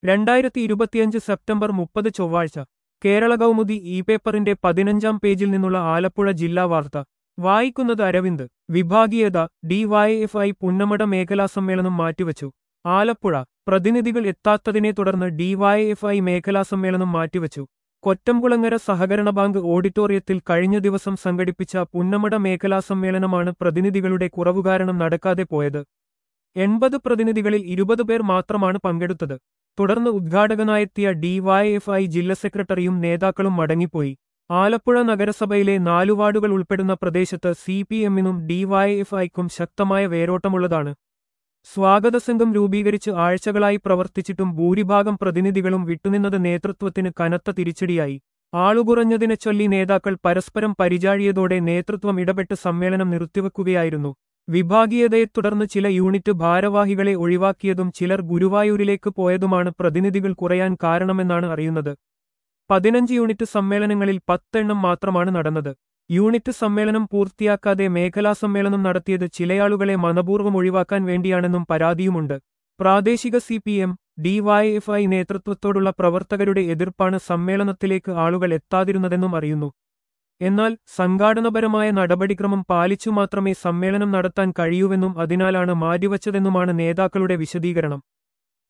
രണ്ടായിരത്തി ഇരുപത്തിയഞ്ച് സെപ്റ്റംബർ മുപ്പത് ചൊവ്വാഴ്ച കേരള കൗമുദി ഇ പേപ്പറിന്റെ പതിനഞ്ചാം പേജിൽ നിന്നുള്ള ആലപ്പുഴ ജില്ലാ വാർത്ത വായിക്കുന്നത് അരവിന്ദ് വിഭാഗീയത ഡിവൈഎഫ്ഐ പുന്നമട മേഖലാ സമ്മേളനം മാറ്റിവച്ചു ആലപ്പുഴ പ്രതിനിധികൾ എത്താത്തതിനെ തുടർന്ന് ഡിവൈഎഫ്ഐ മേഖലാ സമ്മേളനം മാറ്റിവച്ചു കൊറ്റംകുളങ്ങര സഹകരണ ബാങ്ക് ഓഡിറ്റോറിയത്തിൽ കഴിഞ്ഞ ദിവസം സംഘടിപ്പിച്ച പുന്നമട മേഖലാ സമ്മേളനമാണ് പ്രതിനിധികളുടെ കുറവു കാരണം നടക്കാതെ പോയത് എൺപത് പ്രതിനിധികളിൽ ഇരുപത് പേർ മാത്രമാണ് പങ്കെടുത്തത് തുടർന്ന് ഉദ്ഘാടകനായെത്തിയ ഡിവൈഎഫ്ഐ ജില്ലാ സെക്രട്ടറിയും നേതാക്കളും മടങ്ങിപ്പോയി ആലപ്പുഴ നഗരസഭയിലെ നാലു വാർഡുകൾ ഉൾപ്പെടുന്ന പ്രദേശത്ത് സി പി എമ്മിനും ഡിവൈഎഫ്ഐക്കും ശക്തമായ വേരോട്ടമുള്ളതാണ് സ്വാഗത സംഘം രൂപീകരിച്ച് ആഴ്ചകളായി പ്രവർത്തിച്ചിട്ടും ഭൂരിഭാഗം പ്രതിനിധികളും വിട്ടുനിന്നത് നേതൃത്വത്തിന് കനത്ത തിരിച്ചടിയായി ആളുകുറഞ്ഞതിനെ ചൊല്ലി നേതാക്കൾ പരസ്പരം പരിചാഴിയതോടെ നേതൃത്വം ഇടപെട്ട് സമ്മേളനം നിർത്തിവെക്കുകയായിരുന്നു വിഭാഗീയതയെ തുടർന്ന് ചില യൂണിറ്റ് ഭാരവാഹികളെ ഒഴിവാക്കിയതും ചിലർ ഗുരുവായൂരിലേക്ക് പോയതുമാണ് പ്രതിനിധികൾ കുറയാൻ കാരണമെന്നാണ് അറിയുന്നത് പതിനഞ്ച് യൂണിറ്റ് സമ്മേളനങ്ങളിൽ പത്തെണ്ണം മാത്രമാണ് നടന്നത് യൂണിറ്റ് സമ്മേളനം പൂർത്തിയാക്കാതെ മേഖലാ സമ്മേളനം നടത്തിയത് ചിലയാളുകളെ മനപൂർവ്വം ഒഴിവാക്കാൻ വേണ്ടിയാണെന്നും പരാതിയുമുണ്ട് പ്രാദേശിക സി പി എം ഡിവൈഎഫ്ഐ നേതൃത്വത്തോടുള്ള പ്രവർത്തകരുടെ എതിർപ്പാണ് സമ്മേളനത്തിലേക്ക് ആളുകൾ എത്താതിരുന്നതെന്നും അറിയുന്നു എന്നാൽ സംഘാടനപരമായ നടപടിക്രമം പാലിച്ചു മാത്രമേ സമ്മേളനം നടത്താൻ കഴിയൂവെന്നും അതിനാലാണ് മാറ്റിവച്ചതെന്നുമാണ് നേതാക്കളുടെ വിശദീകരണം